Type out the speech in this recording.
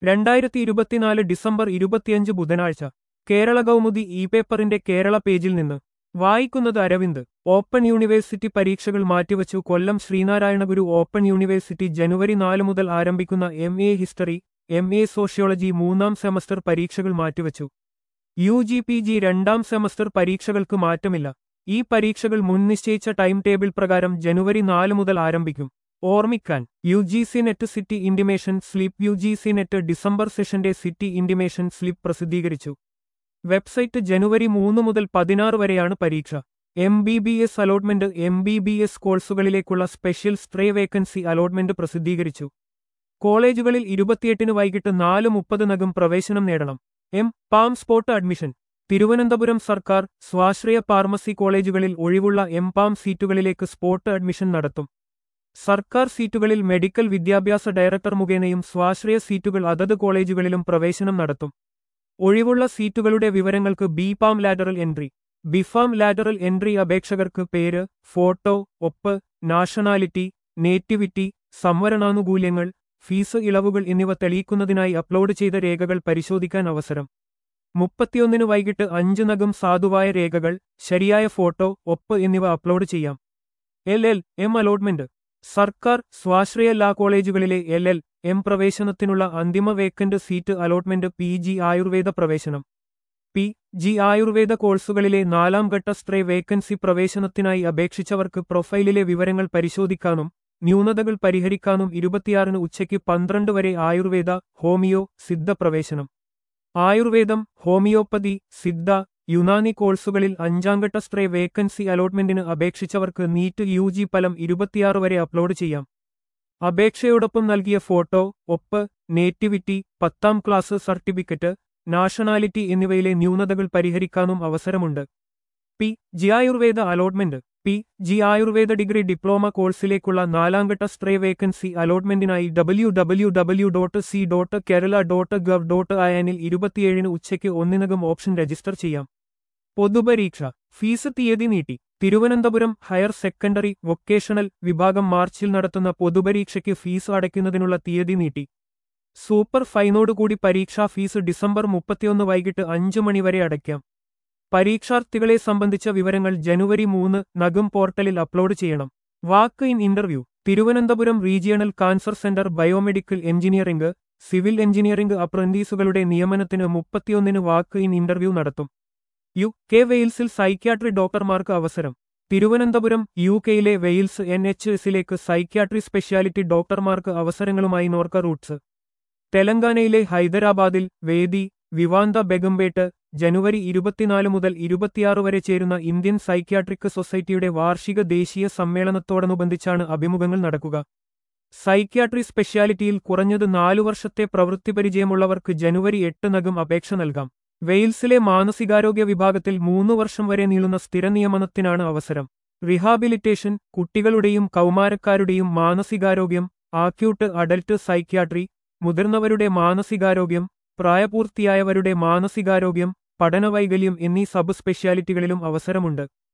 രണ്ടായിരത്തി ഇരുപത്തിനാല് ഡിസംബർ ഇരുപത്തിയഞ്ച് ബുധനാഴ്ച കേരള കൗമുദി ഇ പേപ്പറിന്റെ കേരള പേജിൽ നിന്ന് വായിക്കുന്നത് അരവിന്ദ് ഓപ്പൺ യൂണിവേഴ്സിറ്റി പരീക്ഷകൾ മാറ്റിവച്ചു കൊല്ലം ശ്രീനാരായണഗുരു ഓപ്പൺ യൂണിവേഴ്സിറ്റി ജനുവരി നാല് മുതൽ ആരംഭിക്കുന്ന M A history M A sociology മൂന്നാം സെമസ്റ്റർ പരീക്ഷകൾ മാറ്റിവച്ചു യു ജി പി ജി രണ്ടാം സെമസ്റ്റർ പരീക്ഷകൾക്ക് മാറ്റമില്ല ഈ പരീക്ഷകൾ മുൻ നിശ്ചയിച്ച ടൈം ടേബിൾ പ്രകാരം ജനുവരി നാല് മുതൽ ആരംഭിക്കും ഓർമ്മിക്കാൻ U G C net city intimation slip U G C net December സെഷന്റെ സിറ്റി ഇൻഡിമേഷൻ സ്ലിപ്പ് പ്രസിദ്ധീകരിച്ചു വെബ്സൈറ്റ് ജനുവരി മൂന്ന് മുതൽ പതിനാറ് വരെയാണ് പരീക്ഷ M B B S allotment M B B S കോഴ്സുകളിലേക്കുള്ള സ്പെഷ്യൽ സ്ട്രേ വേക്കൻസി അലോട്ട്മെന്റ് പ്രസിദ്ധീകരിച്ചു കോളേജുകളിൽ ഇരുപത്തിയെട്ടിന് വൈകിട്ട് നാല് മുപ്പതിനകം പ്രവേശനം നേടണം M pharm spot admission Thiruvananthapuram സർക്കാർ സ്വാശ്രയ ഫാർമസി കോളേജുകളിൽ ഒഴിവുള്ള എം പാം സീറ്റുകളിലേക്ക് സ്പോട്ട് അഡ്മിഷൻ നടത്തും സർക്കാർ സീറ്റുകളിൽ മെഡിക്കൽ വിദ്യാഭ്യാസ ഡയറക്ടർ മുഖേനയും സ്വാശ്രയ സീറ്റുകൾ അതത് കോളേജുകളിലും പ്രവേശനം നടത്തും ഒഴിവുള്ള സീറ്റുകളുടെ വിവരങ്ങൾക്ക് B pharm lateral entry B pharm lateral entry അപേക്ഷകർക്ക് പേര് ഫോട്ടോ ഒപ്പ് നാഷണാലിറ്റി നേറ്റിവിറ്റി സംവരണാനുകൂല്യങ്ങൾ ഫീസ് ഇളവുകൾ എന്നിവ തെളിയിക്കുന്നതിനായി അപ്ലോഡ് ചെയ്ത രേഖകൾ പരിശോധിക്കാൻ അവസരം മുപ്പത്തിയൊന്നിന് വൈകിട്ട് അഞ്ചിനകം സാധുവായ രേഖകൾ ശരിയായ ഫോട്ടോ ഒപ്പ് എന്നിവ അപ്ലോഡ് ചെയ്യാം എൽ എൽ എം അലോട്ട്മെന്റ് സർക്കാർ സ്വാശ്രയ ലാ കോളേജുകളിലെ എൽ എൽ എം പ്രവേശനത്തിനുള്ള അന്തിമ vacant seat allotment P G Ayurveda പ്രവേശനം പി ജി ആയുർവേദ കോഴ്സുകളിലെ നാലാം ഘട്ട സ്ട്രേ വേക്കൻസി പ്രവേശനത്തിനായി അപേക്ഷിച്ചവർക്ക് പ്രൊഫൈലിലെ വിവരങ്ങൾ പരിശോധിക്കാനും ന്യൂനതകൾ പരിഹരിക്കാനും ഇരുപത്തിയാറിന് ഉച്ചയ്ക്ക് പന്ത്രണ്ട് വരെ ആയുർവേദ ഹോമിയോ സിദ്ധ പ്രവേശനം ആയുർവേദം ഹോമിയോപ്പതി സിദ്ധ യുനാനി കോഴ്സുകളിൽ അഞ്ചാംഘട്ട സ്ട്രേ വേക്കൻസി അലോട്ട്മെന്റിന് അപേക്ഷിച്ചവർക്ക് നീറ്റ് യു ജി ഫലം ഇരുപത്തിയാറ് വരെ അപ്ലോഡ് ചെയ്യാം അപേക്ഷയോടൊപ്പം നൽകിയ ഫോട്ടോ ഒപ്പ് നേറ്റിവിറ്റി പത്താം ക്ലാസ് സർട്ടിഫിക്കറ്റ് നാഷണാലിറ്റി എന്നിവയിലെ ന്യൂനതകൾ പരിഹരിക്കാനും അവസരമുണ്ട് P G Ayurveda allotment P G Ayurveda degree diploma കോഴ്സിലേക്കുള്ള നാലാംഘട്ട സ്ട്രേ വേക്കൻസി അലോട്ട്മെന്റിനായി W W W dot C dot Kerala dot gov dot അയനിൽ ഇരുപത്തിയേഴിന് ഉച്ചയ്ക്ക് ഒന്നിനകം ഓപ്ഷൻ രജിസ്റ്റർ ചെയ്യാം പൊതുപരീക്ഷ ഫീസ് തീയതി നീട്ടി തിരുവനന്തപുരം ഹയർ സെക്കൻഡറി വൊക്കേഷണൽ വിഭാഗം മാർച്ചിൽ നടത്തുന്ന പൊതുപരീക്ഷയ്ക്ക് ഫീസ് അടയ്ക്കുന്നതിനുള്ള തീയതി നീട്ടി സൂപ്പർ ഫൈനോടുകൂടി പരീക്ഷാ ഫീസ് ഡിസംബർ മുപ്പത്തിയൊന്ന് വൈകിട്ട് അഞ്ചു മണിവരെ അടയ്ക്കാം പരീക്ഷാർത്ഥികളെ സംബന്ധിച്ച വിവരങ്ങൾ ജനുവരി മൂന്ന് നഗം പോർട്ടലിൽ അപ്ലോഡ് ചെയ്യണം walk in interview Thiruvananthapuram regional cancer centre biomedical engineering civil engineering അപ്രന്റീസുകളുടെ നിയമനത്തിന് മുപ്പത്തിയൊന്നിന് വാക്ക് ഇൻ ഇന്റർവ്യൂ നടത്തും യു കെ വെയിൽസിൽ സൈക്യാട്രി ഡോക്ടർമാർക്ക് അവസരം തിരുവനന്തപുരം യു കെയിലെ വെയിൽസ് എൻ എച്ച് എസിലേക്ക് സൈക്യാട്രി സ്പെഷ്യാലിറ്റി ഡോക്ടർമാർക്ക് അവസരങ്ങളുമായി നോർക്ക റൂട്ട്സ് തെലങ്കാനയിലെ ഹൈദരാബാദിൽ വേദി വിവാന്ത ബെഗംപേട്ട് ജനുവരി ഇരുപത്തിനാല് മുതൽ ഇരുപത്തിയാറ് വരെ ചേരുന്ന ഇന്ത്യൻ സൈക്യാട്രിക് സൊസൈറ്റിയുടെ വാർഷിക ദേശീയ സമ്മേളനത്തോടനുബന്ധിച്ചാണ് അഭിമുഖങ്ങൾ നടക്കുക സൈക്യാട്രി സ്പെഷ്യാലിറ്റിയിൽ കുറഞ്ഞത് നാലു വർഷത്തെ പ്രവൃത്തി പരിചയമുള്ളവർക്ക് ജനുവരി എട്ടിനകം അപേക്ഷ നൽകാം വെയിൽസിലെ മാനസികാരോഗ്യ വിഭാഗത്തിൽ മൂന്ന് വർഷം വരെ നീളുന്ന സ്ഥിര നിയമനത്തിനാണ് അവസരം റിഹാബിലിറ്റേഷൻ കുട്ടികളുടെയും കൗമാരക്കാരുടെയും മാനസികാരോഗ്യം ആക്യൂട്ട് അഡൽട്ട് സൈക്യാട്രി മുതിർന്നവരുടെ മാനസികാരോഗ്യം പ്രായപൂർത്തിയായവരുടെ മാനസികാരോഗ്യം പഠനവൈകല്യം എന്നീ സബ് സ്പെഷ്യാലിറ്റികളിലും അവസരമുണ്ട്